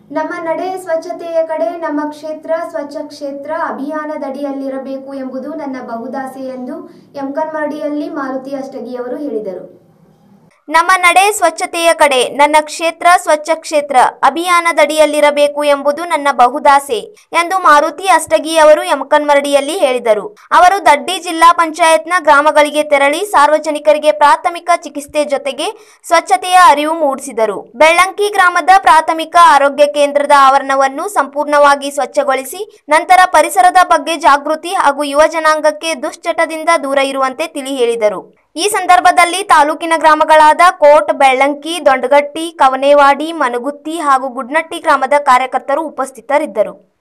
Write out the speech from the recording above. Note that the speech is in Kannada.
ನಮ್ಮ ನಡೆ ಸ್ವಚ್ಛತೆಯ ಕಡೆ ನಮ್ಮ ಕ್ಷೇತ್ರ ಸ್ವಚ್ಛ ಕ್ಷೇತ್ರ ಅಭಿಯಾನದಡಿಯಲ್ಲಿರಬೇಕು ಎಂಬುದು ನನ್ನ ಬಹುದಾಸೆ ಎಂದು ಯಮಕನ್ಮರಡಿಯಲ್ಲಿ ಮಾರುತಿ ಅಷ್ಟಗಿಯವರು ಹೇಳಿದರು ನಮ್ಮ ನಡೆ ಸ್ವಚ್ಛತೆಯ ಕಡೆ ನನ್ನ ಕ್ಷೇತ್ರ ಸ್ವಚ್ಛ ಕ್ಷೇತ್ರ ಅಭಿಯಾನದಡಿಯಲ್ಲಿರಬೇಕು ಎಂಬುದು ನನ್ನ ಬಹುದಾಸೆ ಎಂದು ಮಾರುತಿ ಅಷ್ಟಗಿ ಅವರು ಯಮಕನ್ಮರಡಿಯಲ್ಲಿ ಹೇಳಿದರು ಅವರು ದಡ್ಡಿ ಜಿಲ್ಲಾ ಪಂಚಾಯತ್ನ ಗ್ರಾಮಗಳಿಗೆ ತೆರಳಿ ಸಾರ್ವಜನಿಕರಿಗೆ ಪ್ರಾಥಮಿಕ ಚಿಕಿತ್ಸೆ ಜೊತೆಗೆ ಸ್ವಚ್ಛತೆಯ ಅರಿವು ಮೂಡಿಸಿದರು ಬೆಳ್ಳಂಕಿ ಗ್ರಾಮದ ಪ್ರಾಥಮಿಕ ಆರೋಗ್ಯ ಕೇಂದ್ರದ ಆವರಣವನ್ನು ಸಂಪೂರ್ಣವಾಗಿ ಸ್ವಚ್ಛಗೊಳಿಸಿ ನಂತರ ಪರಿಸರದ ಬಗ್ಗೆ ಜಾಗೃತಿ ಹಾಗೂ ಯುವ ಜನಾಂಗಕ್ಕೆ ದುಶ್ಚಟದಿಂದ ದೂರ ಇರುವಂತೆ ತಿಳಿ ಹೇಳಿದರು ಈ ಸಂದರ್ಭದಲ್ಲಿ ತಾಲೂಕಿನ ಗ್ರಾಮಗಳಾದ ಕೋಟ್ ಬೆಳ್ಳಂಕಿ ದೊಂಡಗಟ್ಟಿ ಕವನೇವಾಡಿ ಮನಗುತ್ತಿ ಹಾಗೂ ಗುಡ್ನಟ್ಟಿ ಗ್ರಾಮದ ಕಾರ್ಯಕರ್ತರು ಉಪಸ್ಥಿತರಿದ್ದರು